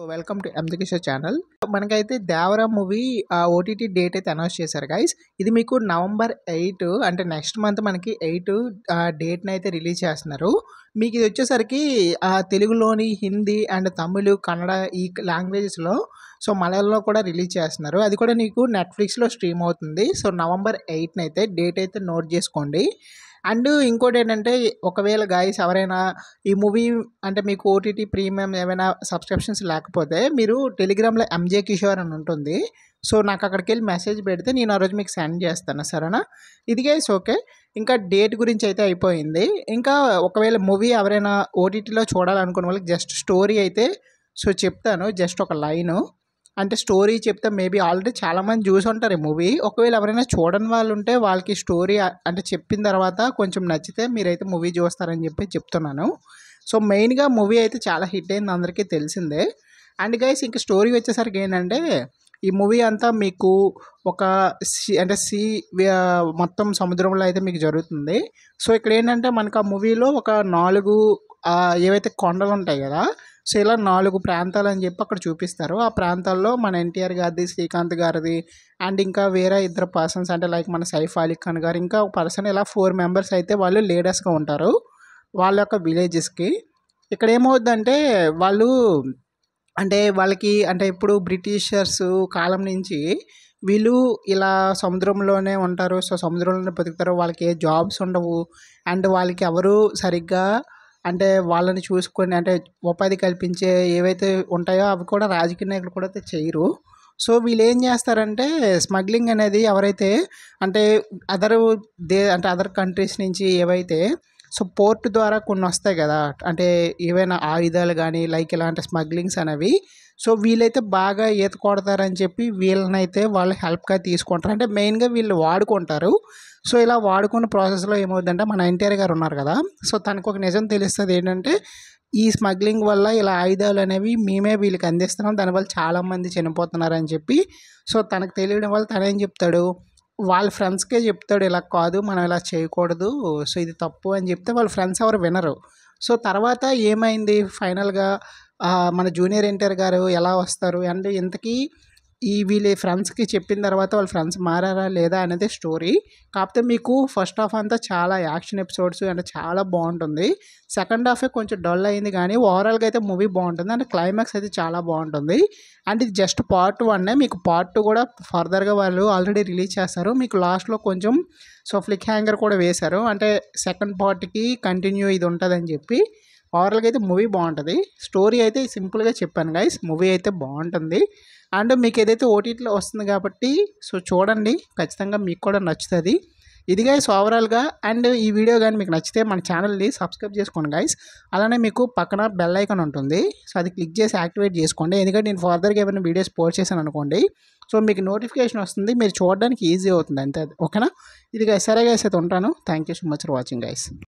welcome to ఎంజికిషోర్ channel మనకైతే Devara movie OTT date అయితే announce చేశారు గైస్ ఇది మీకు నవంబర్ ఎయిట్ అంటే నెక్స్ట్ మంత్ మనకి ఎయిట్ డేట్ని అయితే రిలీజ్ చేస్తున్నారు మీకు ఇది వచ్చేసరికి ఆ, తెలుగులోని హిందీ అండ్ తమిళ్ కన్నడ ఈ లాంగ్వేజెస్లో సో మలయాళంలో కూడా రిలీజ్ చేస్తున్నారు అది కూడా నీకు నెట్ఫ్లిక్స్లో స్ట్రీమ్ అవుతుంది సో నవంబర్ ఎయిట్ని అయితే డేట్ అయితే నోట్ చేసుకోండి అండ్ ఇంకోటి ఏంటంటే ఒకవేళ గాయస్ ఎవరైనా ఈ మూవీ అంటే మీకు ఓటీటీ ప్రీమియం ఏమైనా సబ్స్క్రిప్షన్స్ లేకపోతే మీరు టెలిగ్రామ్లో ఎంజే కిషోర్ అని ఉంటుంది సో నాకు అక్కడికి వెళ్ళి మెసేజ్ పెడితే నేను ఆ రోజు మీకు సెండ్ చేస్తాను సరేనా ఇది గైస్ ఓకే ఇంకా డేట్ గురించి అయితే అయిపోయింది ఇంకా ఒకవేళ మూవీ ఎవరైనా ఓటీటీలో చూడాలనుకున్న వాళ్ళకి జస్ట్ స్టోరీ అయితే సో చెప్తాను జస్ట్ ఒక లైను అంటే స్టోరీ చెప్తే మేబీ ఆల్రెడీ చాలామంది చూసి ఉంటారు ఈ మూవీ ఒకవేళ ఎవరైనా చూడని వాళ్ళు ఉంటే వాళ్ళకి స్టోరీ అంటే చెప్పిన తర్వాత కొంచెం నచ్చితే మీరైతే మూవీ చూస్తారని చెప్పి చెప్తున్నాను సో మెయిన్గా మూవీ అయితే చాలా హిట్ అయింది అందరికీ తెలిసిందే అండ్ గైస్ ఇంక స్టోరీ వచ్చేసరికి ఏంటంటే ఈ మూవీ అంతా మీకు ఒక సీ అంటే సీ మొత్తం సముద్రంలో అయితే మీకు జరుగుతుంది సో ఇక్కడ ఏంటంటే మనకు ఆ మూవీలో ఒక నాలుగు ఆ, ఏవైతే కొండలు ఉంటాయి కదా సో ఇలా నాలుగు ప్రాంతాలు అని చెప్పి అక్కడ చూపిస్తారు ఆ ప్రాంతాల్లో మన ఎన్టీఆర్ గారిది శ్రీకాంత్ గారిది అండ్ ఇంకా వేరే ఇద్దరు పర్సన్స్ అంటే లైక్ మన సైఫ్ అలీ ఖాన్ గారు ఇంకా ఒక పర్సన్ ఇలా ఫోర్ మెంబర్స్ అయితే వాళ్ళు లీడర్స్గా ఉంటారు వాళ్ళ యొక్క విలేజెస్కి ఇక్కడ ఏమవుద్దంటే వాళ్ళు అంటే వాళ్ళకి అంటే ఇప్పుడు బ్రిటిషర్స్ కాలం నుంచి వీళ్ళు ఇలా సముద్రంలోనే ఉంటారు సో సముద్రంలోనే బతుకుతారు వాళ్ళకి ఏ జాబ్స్ ఉండవు అండ్ వాళ్ళకి ఎవరు సరిగ్గా అంటే వాళ్ళని చూసుకొని అంటే ఉపాధి కల్పించే ఏవైతే ఉంటాయో అవి కూడా రాజకీయ నాయకులు కూడా అయితే చేయరు సో వీళ్ళు ఏం చేస్తారంటే స్మగ్లింగ్ అనేది ఎవరైతే అంటే అదర్ దే అంటే అదర్ కంట్రీస్ నుంచి ఏవైతే సో పోర్ట్ ద్వారా కొన్ని వస్తాయి కదా అంటే ఏవైనా ఆయుధాలు కానీ లైక్ ఇలాంటి స్మగ్లింగ్స్ అనేవి సో వీళ్ళైతే బాగా ఈత కొడతారని చెప్పి వీళ్ళనైతే వాళ్ళు హెల్ప్గా తీసుకుంటారు అంటే మెయిన్గా వీళ్ళు వాడుకుంటారు సో ఇలా వాడుకున్న ప్రాసెస్లో ఏమవుతుందంటే మన ఎన్టీఆర్ గారు ఉన్నారు కదా సో తనకు ఒక నిజం తెలుస్తుంది ఏంటంటే ఈ స్మగ్లింగ్ వల్ల ఇలా ఆయుధాలు అనేవి మేమే వీళ్ళకి అందిస్తున్నాం దానివల్ల చాలామంది చనిపోతున్నారని చెప్పి సో తనకు తెలియడం వల్ల తనేం చెప్తాడు వాళ్ళ ఫ్రెండ్స్కే చెప్తాడు ఇలా కాదు మనం ఇలా చేయకూడదు సో ఇది తప్పు అని చెప్తే వాళ్ళ ఫ్రెండ్స్ ఎవరు వినరు సో తర్వాత ఏమైంది ఫైనల్గా మన జూనియర్ ఎన్టీఆర్ గారు ఎలా వస్తారు అండ్ ఇంతకీ ఈ వీళ్ళ ఫ్రెండ్స్కి చెప్పిన తర్వాత వాళ్ళ ఫ్రెండ్స్ మారారా లేదా అనేది స్టోరీ కాకపోతే మీకు ఫస్ట్ హాఫ్ అంతా చాలా యాక్షన్ ఎపిసోడ్స్ అంటే చాలా బాగుంటుంది సెకండ్ హాఫే కొంచెం డల్ అయింది కానీ ఓవరాల్గా అయితే మూవీ బాగుంటుంది అండ్ క్లైమాక్స్ అయితే చాలా బాగుంటుంది అండ్ ఇది జస్ట్ పార్ట్ వన్నే మీకు పార్ట్ టూ కూడా ఫర్దర్గా వాళ్ళు ఆల్రెడీ రిలీజ్ చేస్తారు మీకు లాస్ట్లో కొంచెం సో ఫ్లిక్ హ్యాంగర్ కూడా వేశారు అంటే సెకండ్ పార్ట్కి కంటిన్యూ ఇది ఉంటుందని చెప్పి ఓవరాల్గా అయితే మూవీ బాగుంటుంది స్టోరీ అయితే సింపుల్గా చెప్పాను గైస్ మూవీ అయితే బాగుంటుంది అండ్ మీకు ఏదైతే ఓటీటీలో వస్తుంది కాబట్టి సో చూడండి ఖచ్చితంగా మీకు కూడా నచ్చుతుంది ఇది గైస్ ఓవరాల్గా అండ్ ఈ వీడియో కానీ మీకు నచ్చితే మన ఛానల్ని సబ్స్క్రైబ్ చేసుకోండి గైస్ అలానే మీకు పక్కన బెల్ ఐకాన్ ఉంటుంది సో అది క్లిక్ చేసి యాక్టివేట్ చేసుకోండి ఎందుకంటే నేను ఫర్దర్గా ఏమైనా వీడియోస్ పోస్ట్ చేశాను అనుకోండి సో మీకు నోటిఫికేషన్ వస్తుంది మీరు చూడడానికి ఈజీ అవుతుంది అంతే ఓకేనా ఇది గైస్ సరే గైస్ అయితే ఉంటాను thank you so much for watching guys